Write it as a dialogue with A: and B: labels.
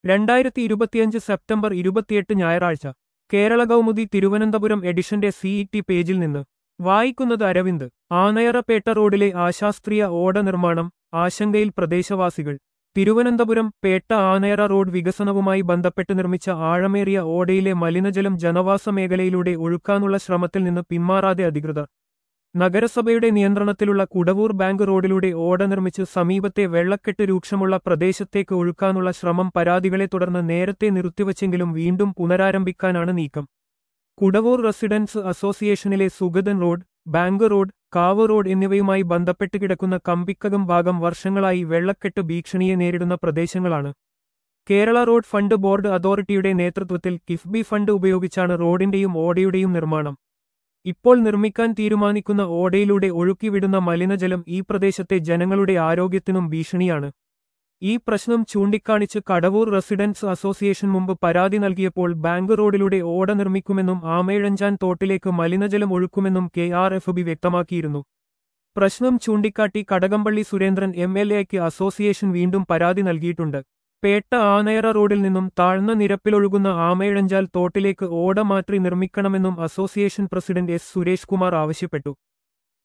A: രണ്ടായിരത്തി ഇരുപത്തിയഞ്ച് സെപ്റ്റംബർ ഇരുപത്തിയെട്ട് ഞായറാഴ്ച കേരള കൗമുദി തിരുവനന്തപുരം എഡിഷന്റെ സിഇടി പേജിൽ നിന്ന് വായിക്കുന്നത് അരവിന്ദ് ആനയറപേട്ട റോഡിലെ അശാസ്ത്രീയ ഓട നിർമ്മാണം ആശങ്കയിൽ പ്രദേശവാസികൾ തിരുവനന്തപുരം പേട്ട ആനയറ റോഡ് വികസനവുമായി ബന്ധപ്പെട്ട് നിർമ്മിച്ച ആഴമേറിയ ഓടയിലെ മലിനജലം ജനവാസ മേഖലയിലൂടെ ഒഴുക്കാനുള്ള ശ്രമത്തിൽ നിന്ന് പിന്മാറാതെ അധികൃതർ നഗരസഭയുടെ നിയന്ത്രണത്തിലുള്ള കുടവൂർ ബാങ്ക് റോഡിലൂടെ ഓട നിർമ്മിച്ച് സമീപത്തെ വെള്ളക്കെട്ട് രൂക്ഷമുള്ള പ്രദേശത്തേക്ക് ഒഴുക്കാനുള്ള ശ്രമം പരാതികളെ തുടർന്ന് നേരത്തെ നിർത്തിവച്ചെങ്കിലും വീണ്ടും പുനരാരംഭിക്കാനാണ് നീക്കം കുടവൂർ റെസിഡൻസ് അസോസിയേഷനിലെ സുഗതൻ റോഡ് ബാങ്ക് റോഡ് കാവ് റോഡ് എന്നിവയുമായി ബന്ധപ്പെട്ട് കിടക്കുന്ന കമ്പിക്കകം ഭാഗം വർഷങ്ങളായി വെള്ളക്കെട്ട് ഭീഷണിയെ നേരിടുന്ന പ്രദേശങ്ങളാണ് കേരള റോഡ് ഫണ്ട് ബോർഡ് അതോറിറ്റിയുടെ നേതൃത്വത്തിൽ കിഫ്ബി ഫണ്ട് ഉപയോഗിച്ചാണ് റോഡിന്റെയും ഓടയുടെയും നിർമ്മാണം ഇപ്പോൾ നിർമ്മിക്കാൻ തീരുമാനിക്കുന്ന ഓടയിലൂടെ ഒഴുക്കിവിടുന്ന മലിനജലം ഈ പ്രദേശത്തെ ജനങ്ങളുടെ ആരോഗ്യത്തിനും ഭീഷണിയാണ് ഈ പ്രശ്നം ചൂണ്ടിക്കാണിച്ച് കടവൂർ റെസിഡൻസ് അസോസിയേഷൻ മുമ്പ് പരാതി നൽകിയപ്പോൾ ബാങ്ക് റോഡിലൂടെ ഓട നിർമ്മിക്കുമെന്നും ആമേഴഞ്ചാൻ തോട്ടിലേക്ക് മലിനജലം ഒഴുക്കുമെന്നും കെ ആർ എഫ് ബി വ്യക്തമാക്കിയിരുന്നു പ്രശ്നം ചൂണ്ടിക്കാട്ടി കടകംപള്ളി സുരേന്ദ്രൻ എം എൽ എക്ക് അസോസിയേഷൻ വീണ്ടും പരാതി നൽകിയിട്ടുണ്ട് പേട്ട ആനയറ റോഡിൽ നിന്നും താഴ്ന്ന നിരപ്പിലൊഴുകുന്ന ആമേഴഞ്ചാൽ തോട്ടിലേക്ക് ഓട മാറ്റി നിർമ്മിക്കണമെന്നും association president S Suresh Kumar ആവശ്യപ്പെട്ടു